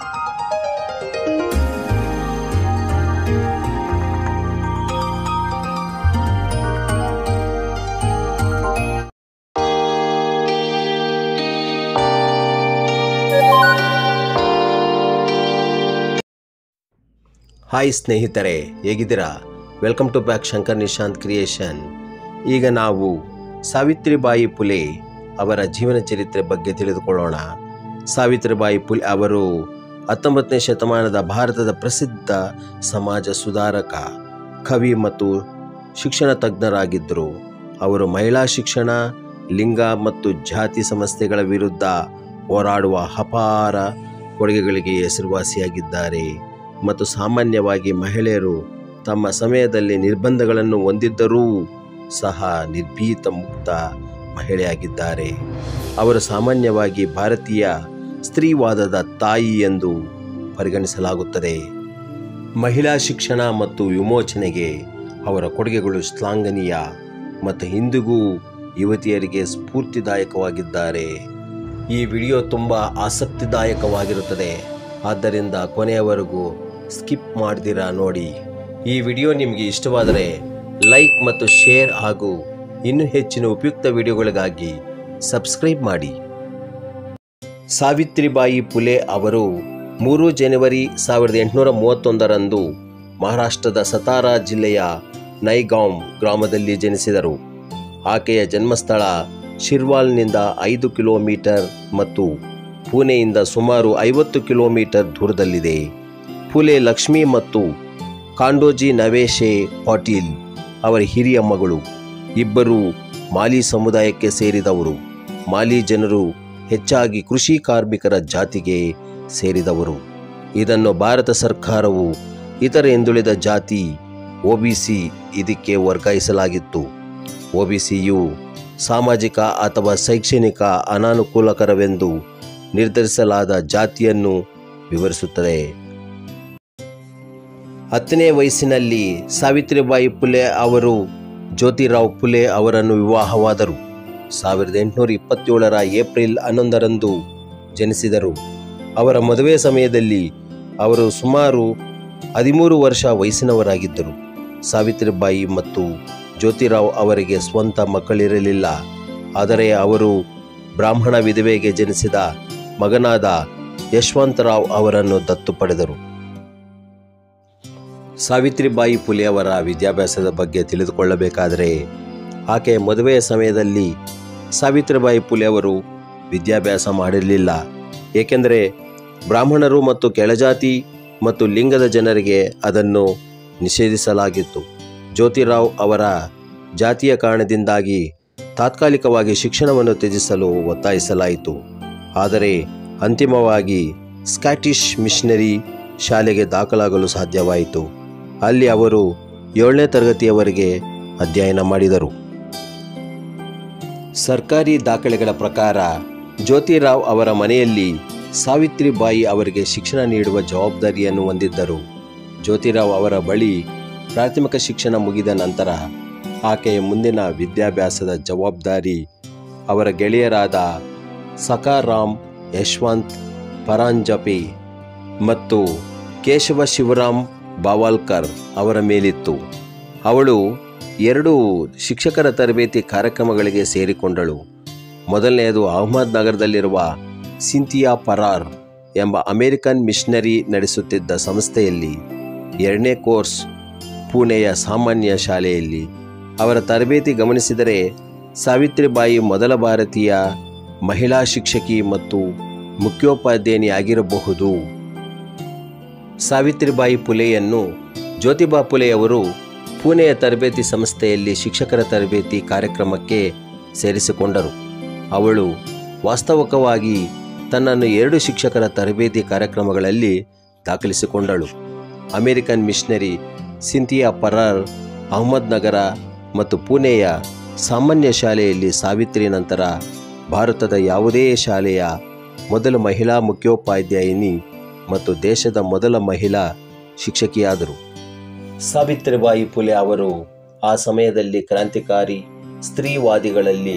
hi ಸ್ನೇಹಿತರೆ ಹೇಗಿದ್ದೀರಾ welcome to back Shankar Nishant creation ಈಗ ನಾವು ಸಾವಿತ್ರಿಬಾಯಿ ಪುಲೆ ಅವರ ಜೀವನ ಚರಿತ್ರೆ ಬಗ್ಗೆ ತಿಳಿದುಕೊಳ್ಳೋಣ ಸಾವಿತ್ರಿಬಾಯಿ ಪುಲೆ ಅವರು ಹತ್ತೊಂಬತ್ತನೇ ಶತಮಾನದ ಭಾರತದ ಪ್ರಸಿದ್ಧ ಸಮಾಜ ಸುಧಾರಕ ಕವಿ ಮತ್ತು ಶಿಕ್ಷಣ ತಜ್ಞರಾಗಿದ್ದರು ಅವರು ಮಹಿಳಾ ಶಿಕ್ಷಣ ಲಿಂಗ ಮತ್ತು ಜಾತಿ ಸಮಸ್ಯೆಗಳ ವಿರುದ್ಧ ಹೋರಾಡುವ ಅಪಾರ ಕೊಡುಗೆಗಳಿಗೆ ಹೆಸರುವಾಸಿಯಾಗಿದ್ದಾರೆ ಮತ್ತು ಸಾಮಾನ್ಯವಾಗಿ ಮಹಿಳೆಯರು ತಮ್ಮ ಸಮಯದಲ್ಲಿ ನಿರ್ಬಂಧಗಳನ್ನು ಹೊಂದಿದ್ದರೂ ಸಹ ನಿರ್ಭೀತ ಮುಕ್ತ ಮಹಿಳೆಯಾಗಿದ್ದಾರೆ ಅವರು ಸಾಮಾನ್ಯವಾಗಿ ಭಾರತೀಯ ಸ್ತ್ರೀವಾದದ ತಾಯಿ ಎಂದು ಪರಿಗಣಿಸಲಾಗುತ್ತದೆ ಮಹಿಳಾ ಶಿಕ್ಷಣ ಮತ್ತು ವಿಮೋಚನೆಗೆ ಅವರ ಕೊಡುಗೆಗಳು ಶ್ಲಾಘನೀಯ ಮತ್ತು ಇಂದಿಗೂ ಯುವತಿಯರಿಗೆ ಸ್ಫೂರ್ತಿದಾಯಕವಾಗಿದ್ದಾರೆ ಈ ವಿಡಿಯೋ ತುಂಬ ಆಸಕ್ತಿದಾಯಕವಾಗಿರುತ್ತದೆ ಆದ್ದರಿಂದ ಕೊನೆಯವರೆಗೂ ಸ್ಕಿಪ್ ಮಾಡ್ದಿರಾ ನೋಡಿ ಈ ವಿಡಿಯೋ ನಿಮಗೆ ಇಷ್ಟವಾದರೆ ಲೈಕ್ ಮತ್ತು ಶೇರ್ ಹಾಗೂ ಇನ್ನೂ ಹೆಚ್ಚಿನ ಉಪಯುಕ್ತ ವಿಡಿಯೋಗಳಿಗಾಗಿ ಸಬ್ಸ್ಕ್ರೈಬ್ ಮಾಡಿ ಸಾವಿತ್ರಿಬಾಯಿ ಪುಲೆ ಅವರು ಮೂರು ಜನವರಿ ಸಾವಿರದ ಎಂಟುನೂರ ಮೂವತ್ತೊಂದರಂದು ಮಹಾರಾಷ್ಟ್ರದ ಸತಾರಾ ಜಿಲ್ಲೆಯ ನೈಗಾಂವ್ ಗ್ರಾಮದಲ್ಲಿ ಜನಿಸಿದರು ಆಕೆಯ ಜನ್ಮಸ್ಥಳ ಶಿರ್ವಾಲ್ನಿಂದ ಐದು ಕಿಲೋಮೀಟರ್ ಮತ್ತು ಪುಣೆಯಿಂದ ಸುಮಾರು ಐವತ್ತು ಕಿಲೋಮೀಟರ್ ದೂರದಲ್ಲಿದೆ ಪುಲೆ ಲಕ್ಷ್ಮಿ ಮತ್ತು ಕಾಂಡೋಜಿ ನವೇಶೆ ಪಾಟೀಲ್ ಅವರ ಹಿರಿಯ ಮಗಳು ಇಬ್ಬರು ಮಾಲಿ ಸಮುದಾಯಕ್ಕೆ ಸೇರಿದವರು ಮಾಲಿ ಜನರು ಹೆಚ್ಚಾಗಿ ಕೃಷಿ ಕಾರ್ಮಿಕರ ಜಾತಿಗೆ ಸೇರಿದವರು ಇದನ್ನು ಭಾರತ ಸರ್ಕಾರವು ಇತರ ಹಿಂದುಳಿದ ಜಾತಿ ಒಬಿಸಿ ಇದಕ್ಕೆ ವರ್ಗಾಯಿಸಲಾಗಿತ್ತು ಒಬಿಸಿಯು ಸಾಮಾಜಿಕ ಅಥವಾ ಶೈಕ್ಷಣಿಕ ಅನಾನುಕೂಲಕರವೆಂದು ನಿರ್ಧರಿಸಲಾದ ಜಾತಿಯನ್ನು ವಿವರಿಸುತ್ತದೆ ಹತ್ತನೇ ವಯಸ್ಸಿನಲ್ಲಿ ಸಾವಿತ್ರಿಬಾಯಿ ಪುಲೆ ಅವರು ಜ್ಯೋತಿರಾವ್ ಪುಲೆ ಅವರನ್ನು ವಿವಾಹವಾದರು ಸಾವಿರದ ಎಂಟುನೂರ ಇಪ್ಪತ್ತೇಳರ ಏಪ್ರಿಲ್ ಹನ್ನೊಂದರಂದು ಜನಿಸಿದರು ಅವರ ಮದುವೆ ಸಮಯದಲ್ಲಿ ಅವರು ಸುಮಾರು ಹದಿಮೂರು ವರ್ಷ ವಯಸ್ಸಿನವರಾಗಿದ್ದರು ಸಾವಿತ್ರಿಬಾಯಿ ಮತ್ತು ಜ್ಯೋತಿರಾವ್ ಅವರಿಗೆ ಸ್ವಂತ ಮಕ್ಕಳಿರಲಿಲ್ಲ ಆದರೆ ಅವರು ಬ್ರಾಹ್ಮಣ ವಿಧವೆಗೆ ಜನಿಸಿದ ಮಗನಾದ ಯಶವಂತರಾವ್ ಅವರನ್ನು ದತ್ತು ಪಡೆದರು ಸಾವಿತ್ರಿಬಾಯಿ ಪುಲೆ ಅವರ ವಿದ್ಯಾಭ್ಯಾಸದ ಬಗ್ಗೆ ತಿಳಿದುಕೊಳ್ಳಬೇಕಾದರೆ ಆಕೆಯ ಮದುವೆಯ ಸಮಯದಲ್ಲಿ ಸಾವಿತ್ರಿಬಾಯಿ ಪುಲೆ ಅವರು ವಿದ್ಯಾಭ್ಯಾಸ ಮಾಡಿರಲಿಲ್ಲ ಏಕೆಂದರೆ ಬ್ರಾಹ್ಮಣರು ಮತ್ತು ಕೆಳಜಾತಿ ಮತ್ತು ಲಿಂಗದ ಜನರಿಗೆ ಅದನ್ನು ನಿಷೇಧಿಸಲಾಗಿತ್ತು ಜ್ಯೋತಿರಾವ್ ಅವರ ಜಾತಿಯ ಕಾರಣದಿಂದಾಗಿ ತಾತ್ಕಾಲಿಕವಾಗಿ ಶಿಕ್ಷಣವನ್ನು ತ್ಯಜಿಸಲು ಒತ್ತಾಯಿಸಲಾಯಿತು ಆದರೆ ಅಂತಿಮವಾಗಿ ಸ್ಕಾಟಿಷ್ ಮಿಷನರಿ ಶಾಲೆಗೆ ದಾಖಲಾಗಲು ಸಾಧ್ಯವಾಯಿತು ಅಲ್ಲಿ ಅವರು ಏಳನೇ ತರಗತಿಯವರೆಗೆ ಅಧ್ಯಯನ ಮಾಡಿದರು ಸರ್ಕಾರಿ ದಾಖಲೆಗಳ ಪ್ರಕಾರ ಜ್ಯೋತಿರಾವ್ ಅವರ ಮನೆಯಲ್ಲಿ ಸಾವಿತ್ರಿಬಾಯಿ ಅವರಿಗೆ ಶಿಕ್ಷಣ ನೀಡುವ ಜವಾಬ್ದಾರಿಯನ್ನು ಹೊಂದಿದ್ದರು ಜ್ಯೋತಿರಾವ್ ಅವರ ಬಳಿ ಪ್ರಾಥಮಿಕ ಶಿಕ್ಷಣ ಮುಗಿದ ನಂತರ ಆಕೆಯ ಮುಂದಿನ ವಿದ್ಯಾಭ್ಯಾಸದ ಜವಾಬ್ದಾರಿ ಅವರ ಗೆಳೆಯರಾದ ಸಕಾರಾಮ್ ಯಶವಂತ್ ಪರಾಂಜಪೆ ಮತ್ತು ಕೇಶವ ಶಿವರಾಮ್ ಬಾವಾಲ್ಕರ್ ಅವರ ಮೇಲಿತ್ತು ಅವಳು ಎರಡು ಶಿಕ್ಷಕರ ತರಬೇತಿ ಕಾರ್ಯಕ್ರಮಗಳಿಗೆ ಸೇರಿಕೊಂಡಳು ಮೊದಲನೆಯದು ಅಹಮದ್ ನಗರದಲ್ಲಿರುವ ಸಿಂಥಿಯಾ ಪರಾರ್ ಎಂಬ ಅಮೆರಿಕನ್ ಮಿಷನರಿ ನಡೆಸುತ್ತಿದ್ದ ಸಂಸ್ಥೆಯಲ್ಲಿ ಎರಡನೇ ಕೋರ್ಸ್ ಪುಣೆಯ ಸಾಮಾನ್ಯ ಶಾಲೆಯಲ್ಲಿ ಅವರ ತರಬೇತಿ ಗಮನಿಸಿದರೆ ಸಾವಿತ್ರಿಬಾಯಿ ಮೊದಲ ಭಾರತೀಯ ಮಹಿಳಾ ಶಿಕ್ಷಕಿ ಮತ್ತು ಮುಖ್ಯೋಪಾಧ್ಯಾಯಿನಿಯಾಗಿರಬಹುದು ಸಾವಿತ್ರಿಬಾಯಿ ಪುಲೆಯನ್ನು ಜ್ಯೋತಿಬಾ ಪುಲೆಯವರು ಪುಣೆಯ ತರಬೇತಿ ಸಂಸ್ಥೆಯಲ್ಲಿ ಶಿಕ್ಷಕರ ತರಬೇತಿ ಕಾರ್ಯಕ್ರಮಕ್ಕೆ ಸೇರಿಸಿಕೊಂಡರು ಅವಳು ವಾಸ್ತವಿಕವಾಗಿ ತನ್ನನ್ನು ಎರಡು ಶಿಕ್ಷಕರ ತರಬೇತಿ ಕಾರ್ಯಕ್ರಮಗಳಲ್ಲಿ ದಾಖಲಿಸಿಕೊಂಡಳು American missionary Cynthia Farrar Ahmednagar ಮತ್ತು ಪುಣೆಯ ಸಾಮಾನ್ಯ ಶಾಲೆಯಲ್ಲಿ ಸಾವಿತ್ರಿ ನಂತರ ಭಾರತದ ಯಾವುದೇ ಶಾಲೆಯ ಮೊದಲ ಮಹಿಳಾ ಮುಖ್ಯೋಪಾಧ್ಯಾಯಿನಿ ಮತ್ತು ದೇಶದ ಮೊದಲ ಮಹಿಳಾ ಶಿಕ್ಷಕಿಯಾದರು ಸಾವಿತ್ರಿಬಾಯಿ ಪುಲೆ ಅವರು ಆ ಸಮಯದಲ್ಲಿ ಕ್ರಾಂತಿಕಾರಿ ಸ್ತ್ರೀವಾದಿಗಳಲ್ಲಿ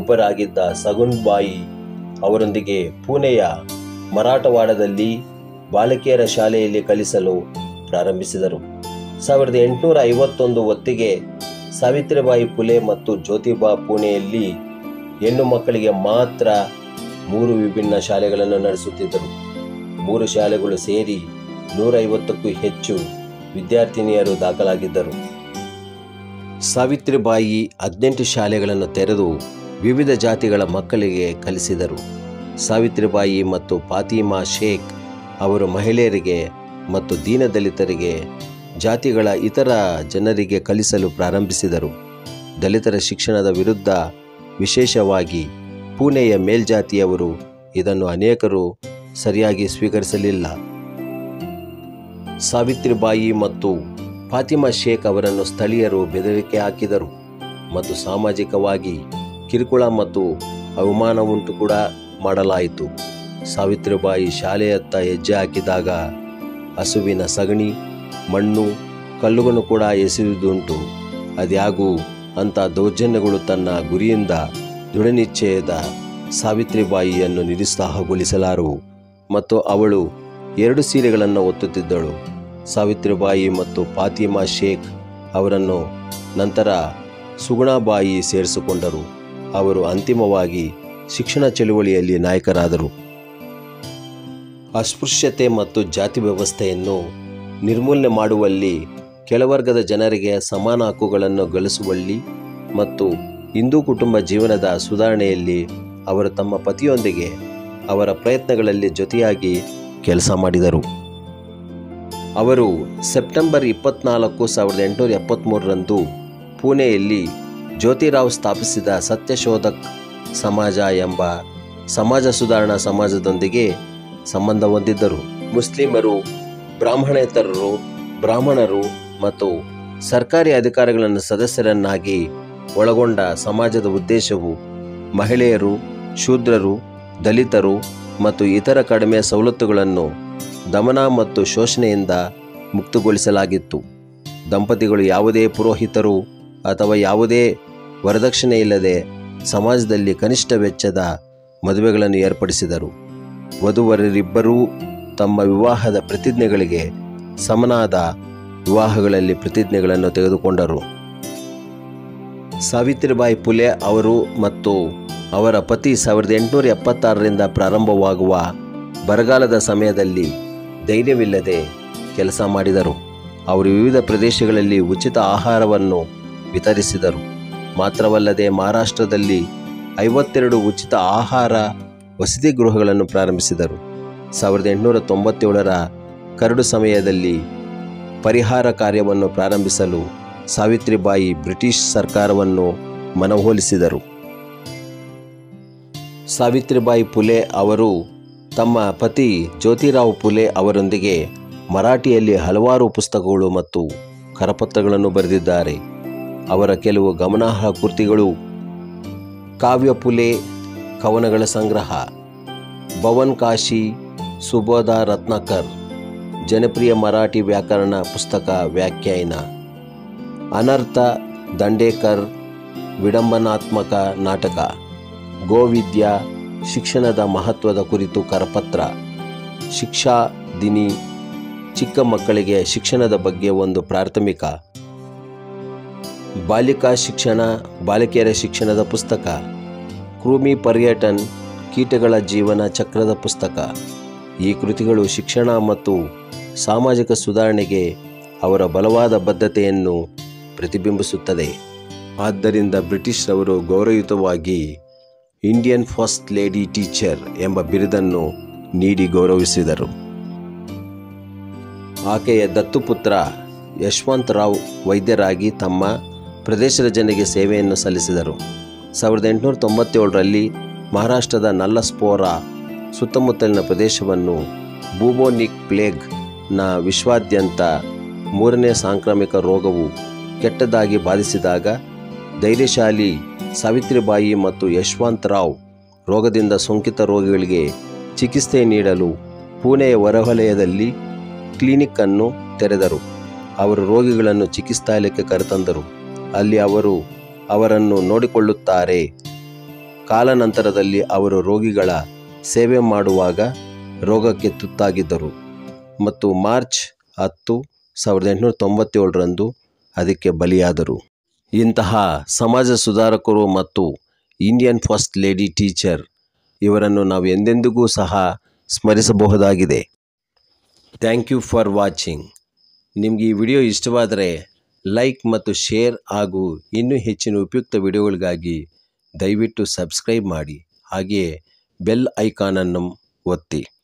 ಒಬ್ಬರಾಗಿದ್ದ ಸಗುನ್ಬಾಯಿ ಅವರೊಂದಿಗೆ ಪುಣೆಯ ಮರಾಠವಾಡದಲ್ಲಿ ಬಾಲಕಿಯರ ಶಾಲೆಯಲ್ಲಿ ಕಲಿಸಲು ಪ್ರಾರಂಭಿಸಿದರು ಸಾವಿರದ ಎಂಟುನೂರ ಐವತ್ತೊಂದು ಹೊತ್ತಿಗೆ ಸಾವಿತ್ರಿಬಾಯಿ ಫುಲೆ ಮತ್ತು ಜ್ಯೋತಿಬಾ ಪುಣೆಯಲ್ಲಿ ಹೆಣ್ಣು ಮಕ್ಕಳಿಗೆ ಮಾತ್ರ ಮೂರು ವಿಭಿನ್ನ ಶಾಲೆಗಳನ್ನು ನಡೆಸುತ್ತಿದ್ದರು ಮೂರು ಶಾಲೆಗಳು ಸೇರಿ ನೂರೈವತ್ತಕ್ಕೂ ಹೆಚ್ಚು ವಿದ್ಯಾರ್ಥಿನಿಯರು ದಾಖಲಾಗಿದ್ದರು ಸಾವಿತ್ರಿಬಾಯಿ ಹದಿನೆಂಟು ಶಾಲೆಗಳನ್ನು ತೆರೆದು ವಿವಿಧ ಜಾತಿಗಳ ಮಕ್ಕಳಿಗೆ ಕಲಿಸಿದರು ಸಾವಿತ್ರಿಬಾಯಿ ಮತ್ತು ಫಾತಿಮಾ ಶೇಖ್ ಅವರು ಮಹಿಳೆಯರಿಗೆ ಮತ್ತು ದೀನದಲಿತರಿಗೆ ಜಾತಿಗಳ ಇತರ ಜನರಿಗೆ ಕಲಿಸಲು ಪ್ರಾರಂಭಿಸಿದರು ದಲಿತರ ಶಿಕ್ಷಣದ ವಿರುದ್ಧ ವಿಶೇಷವಾಗಿ ಪುಣೆಯ ಮೇಲ್ಜಾತಿಯವರು ಇದನ್ನು ಅನೇಕರು ಸರಿಯಾಗಿ ಸ್ವೀಕರಿಸಲಿಲ್ಲ ಸಾವಿತ್ರಿಬಾಯಿ ಮತ್ತು ಫಾತಿಮಾ ಶೇಖ್ ಅವರನ್ನು ಸ್ಥಳೀಯರು ಬೆದರಿಕೆ ಹಾಕಿದರು ಮತ್ತು ಸಾಮಾಜಿಕವಾಗಿ ಕಿರುಕುಳ ಮತ್ತು ಅವಮಾನ ಉಂಟು ಕೂಡ ಮಾಡಲಾಯಿತು ಸಾವಿತ್ರಿಬಾಯಿ ಶಾಲೆಯತ್ತ ಹೆಜ್ಜೆ ಹಾಕಿದಾಗ ಹಸುವಿನ ಸಗಣಿ ಮಣ್ಣು ಕಲ್ಲುಗಳನ್ನು ಕೂಡ ಎಸೆಯುವುದುಂಟು ಅದ್ಯಾಗೂ ಅಂಥ ದೌರ್ಜನ್ಯಗಳು ತನ್ನ ಗುರಿಯಿಂದ ದೃಢನಿಶ್ಚಯದ ಸಾವಿತ್ರಿಬಾಯಿಯನ್ನು ನಿರುತ್ಸಾಹಗೊಳಿಸಲಾರವು ಮತ್ತು ಅವಳು ಎರಡು ಸೀರೆಗಳನ್ನು ಒತ್ತುತ್ತಿದ್ದಳು ಸಾವಿತ್ರಿಬಾಯಿ ಮತ್ತು ಫಾತಿಮಾ ಶೇಖ್ ಅವರನ್ನು ನಂತರ ಸುಗುಣಾಬಾಯಿ ಸೇರಿಸಿಕೊಂಡರು ಅವರು ಅಂತಿಮವಾಗಿ ಶಿಕ್ಷಣ ಚಳುವಳಿಯಲ್ಲಿ ನಾಯಕರಾದರು ಅಸ್ಪೃಶ್ಯತೆ ಮತ್ತು ಜಾತಿ ವ್ಯವಸ್ಥೆಯನ್ನು ನಿರ್ಮೂಲನೆ ಮಾಡುವಲ್ಲಿ ಕೆಳವರ್ಗದ ಜನರಿಗೆ ಸಮಾನ ಹಕ್ಕುಗಳನ್ನು ಗಳಿಸುವಲ್ಲಿ ಮತ್ತು ಹಿಂದೂ ಕುಟುಂಬ ಜೀವನದ ಸುಧಾರಣೆಯಲ್ಲಿ ಅವರು ತಮ್ಮ ಪತಿಯೊಂದಿಗೆ ಅವರ ಪ್ರಯತ್ನಗಳಲ್ಲಿ ಜೊತೆಯಾಗಿ ಕೆಲಸ ಮಾಡಿದರು ಅವರು ಸೆಪ್ಟೆಂಬರ್ ಇಪ್ಪತ್ನಾಲ್ಕು ಸಾವಿರದ ಎಂಟುನೂರ ಎಪ್ಪತ್ತ್ಮೂರರಂದು ಪುಣೆಯಲ್ಲಿ ಜ್ಯೋತಿರಾವ್ ಸ್ಥಾಪಿಸಿದ ಸತ್ಯಶೋಧಕ್ ಸಮಾಜ ಎಂಬ ಸಮಾಜ ಸುಧಾರಣಾ ಸಮಾಜದೊಂದಿಗೆ ಸಂಬಂಧ ಹೊಂದಿದ್ದರು ಮುಸ್ಲಿಮರು ಬ್ರಾಹ್ಮಣೇತರರು ಬ್ರಾಹ್ಮಣರು ಮತ್ತು ಸರ್ಕಾರಿ ಅಧಿಕಾರಿಗಳನ್ನು ಸದಸ್ಯರನ್ನಾಗಿ ಒಳಗೊಂಡ ಸಮಾಜದ ಉದ್ದೇಶವು ಮಹಿಳೆಯರು ಶೂದ್ರರು ದಲಿತರು ಮತ್ತು ಇತರ ಕಡಿಮೆ ಸವಲತ್ತುಗಳನ್ನು ದಮನ ಮತ್ತು ಶೋಷಣೆಯಿಂದ ಮುಕ್ತಗೊಳಿಸಲಾಗಿತ್ತು ದಂಪತಿಗಳು ಯಾವುದೇ ಪುರೋಹಿತರು ಅಥವಾ ಯಾವುದೇ ವರದಕ್ಷಿಣೆ ಇಲ್ಲದೆ ಸಮಾಜದಲ್ಲಿ ಕನಿಷ್ಠ ವೆಚ್ಚದ ಮದುವೆಗಳನ್ನು ಏರ್ಪಡಿಸಿದರು ವಧುವರರಿಬ್ಬರೂ ತಮ್ಮ ವಿವಾಹದ ಪ್ರತಿಜ್ಞೆಗಳಿಗೆ ಸಮನಾದ ವಿವಾಹಗಳಲ್ಲಿ ಪ್ರತಿಜ್ಞೆಗಳನ್ನು ತೆಗೆದುಕೊಂಡರು ಸಾವಿತ್ರಿಬಾಯಿ ಫುಲೆ ಅವರು ಮತ್ತು ಅವರ ಪತಿ ಸಾವಿರದ ಎಂಟುನೂರ ಎಪ್ಪತ್ತಾರರಿಂದ ಪ್ರಾರಂಭವಾಗುವ ಬರಗಾಲದ ಸಮಯದಲ್ಲಿ ಧೈರ್ಯವಿಲ್ಲದೆ ಕೆಲಸ ಮಾಡಿದರು ಅವರು ವಿವಿಧ ಪ್ರದೇಶಗಳಲ್ಲಿ ಉಚಿತ ಆಹಾರವನ್ನು ವಿತರಿಸಿದರು ಮಾತ್ರವಲ್ಲದೆ ಮಹಾರಾಷ್ಟ್ರದಲ್ಲಿ ಐವತ್ತೆರಡು ಉಚಿತ ಆಹಾರ ವಸತಿ ಗೃಹಗಳನ್ನು ಪ್ರಾರಂಭಿಸಿದರು ಸಾವಿರದ ಎಂಟುನೂರ ತೊಂಬತ್ತೇಳರ ಕರಡು ಸಮಯದಲ್ಲಿ ಪರಿಹಾರ ಕಾರ್ಯವನ್ನು ಪ್ರಾರಂಭಿಸಲು ಸಾವಿತ್ರಿಬಾಯಿ ಬ್ರಿಟಿಷ್ ಸರ್ಕಾರವನ್ನು ಮನವೊಲಿಸಿದರು ಸಾವಿತ್ರಿಬಾಯಿ ಫುಲೆ ಅವರು ತಮ್ಮ ಪತಿ ಜ್ಯೋತಿರಾವ್ ಫುಲೆ ಅವರೊಂದಿಗೆ ಮರಾಠಿಯಲ್ಲಿ ಹಲವಾರು ಪುಸ್ತಕಗಳು ಮತ್ತು ಕರಪತ್ರಗಳನ್ನು ಬರೆದಿದ್ದಾರೆ ಅವರ ಕೆಲವು ಗಮನಾರ್ಹ ಕೃತಿಗಳು ಕಾವ್ಯ ಫುಲೆ ಕವನಗಳ ಸಂಗ್ರಹ ಭವನ್ ಕಾಶಿ ಸುಬೋಧ ರತ್ನಾಕರ್ ಜನಪ್ರಿಯ ಮರಾಠಿ ವ್ಯಾಕರಣ ಪುಸ್ತಕ ವ್ಯಾಖ್ಯಾನ ಅನರ್ಥ ದಂಡೇಕರ್ ವಿಡಂಬನಾತ್ಮಕ ನಾಟಕ ಗೋವಿದ್ಯ ಶಿಕ್ಷಣದ ಮಹತ್ವದ ಕುರಿತು ಕರಪತ್ರ ಶಿಕ್ಷಾ ದಿನಿ ಚಿಕ್ಕ ಮಕ್ಕಳಿಗೆ ಶಿಕ್ಷಣದ ಬಗ್ಗೆ ಒಂದು ಪ್ರಾಥಮಿಕ ಬಾಲಿಕಾ ಶಿಕ್ಷಣ ಬಾಲಕಿಯರ ಶಿಕ್ಷಣದ ಪುಸ್ತಕ ಕ್ರೂಮಿ ಪರ್ಯಟನ್ ಕೀಟಗಳ ಜೀವನ ಚಕ್ರದ ಪುಸ್ತಕ ಈ ಕೃತಿಗಳು ಶಿಕ್ಷಣ ಮತ್ತು ಸಾಮಾಜಿಕ ಸುಧಾರಣೆಗೆ ಅವರ ಬಲವಾದ ಬದ್ಧತೆಯನ್ನು ಪ್ರತಿಬಿಂಬಿಸುತ್ತದೆ ಆದ್ದರಿಂದ ಬ್ರಿಟಿಷ್ರವರು ಗೌರವಯುತವಾಗಿ ಇಂಡಿಯನ್ ಫಸ್ಟ್ ಲೇಡಿ ಟೀಚರ್ ಎಂಬ ಬಿರುದನ್ನು ನೀಡಿ ಗೌರವಿಸಿದರು ಆಕೆಯ ದತ್ತುಪುತ್ರ ಯಶವಂತರಾವ್ ವೈದ್ಯರಾಗಿ ತಮ್ಮ ಪ್ರದೇಶದ ಜನರಿಗೆ ಸೇವೆಯನ್ನು ಸಲ್ಲಿಸಿದರು ಸಾವಿರದ ಎಂಟುನೂರ ತೊಂಬತ್ತೇಳರಲ್ಲಿ ಮಹಾರಾಷ್ಟ್ರದ ನಲ್ಲಸ್ಪೋರ ಸುತ್ತಮುತ್ತಲಿನ ಪ್ರದೇಶವನ್ನು ಬೂಬೋನಿಕ್ ಪ್ಲೇಗ್ನ ವಿಶ್ವಾದ್ಯಂತ ಮೂರನೇ ಸಾಂಕ್ರಾಮಿಕ ರೋಗವು ಕೆಟ್ಟದಾಗಿ ಬಾಧಿಸಿದಾಗ ಧೈರ್ಯಶಾಲಿ ಸಾವಿತ್ರಿಬಾಯಿ ಮತ್ತು ಯಶವಂತರಾವ್ ರೋಗದಿಂದ ಸೋಂಕಿತ ರೋಗಿಗಳಿಗೆ ಚಿಕಿತ್ಸೆ ನೀಡಲು ಪುಣೆಯ ಹೊರವಲಯದಲ್ಲಿ ಕ್ಲಿನಿಕ್ ಅನ್ನು ತೆರೆದರು ಅವರು ರೋಗಿಗಳನ್ನು ಚಿಕಿತ್ಸಾಲಯಕ್ಕೆ ಕರೆತಂದರು ಅಲ್ಲಿ ಅವರು ಅವರನ್ನು ನೋಡಿಕೊಳ್ಳುತ್ತಾರೆ ಕಾಲಾನಂತರದಲ್ಲಿ ಅವರು ರೋಗಿಗಳ ಸೇವೆ ಮಾಡುವಾಗ ರೋಗಕ್ಕೆ ತುತ್ತಾಗಿದ್ದರು ಮತ್ತು ಮಾರ್ಚ್ ಹತ್ತು ಸಾವಿರದ ಎಂಟುನೂರ ತೊಂಬತ್ತೇಳರಂದು ಅದಕ್ಕೆ ಬಲಿಯಾದರು ಇಂತಹ ಸಮಾಜ ಸುಧಾರಕರು ಮತ್ತು ಇಂಡಿಯನ್ ಫಸ್ಟ್ ಲೇಡಿ ಟೀಚರ್ ಇವರನ್ನು ನಾವು ಎಂದೆಂದಿಗೂ ಸಹ ಸ್ಮರಿಸಬಹುದಾಗಿದೆ ಥ್ಯಾಂಕ್ ಯು ಫಾರ್ ವಾಚಿಂಗ್ ನಿಮಗೆ ಈ ವಿಡಿಯೋ ಇಷ್ಟವಾದರೆ ಲೈಕ್ ಮತ್ತು ಶೇರ್ ಹಾಗೂ ಇನ್ನೂ ಹೆಚ್ಚಿನ ಉಪಯುಕ್ತ ವಿಡಿಯೋಗಳಿಗಾಗಿ ದಯವಿಟ್ಟು ಸಬ್ಸ್ಕ್ರೈಬ್ ಮಾಡಿ ಹಾಗೆಯೇ ಬೆಲ್ ಐಕಾನನ್ನು ಒತ್ತಿ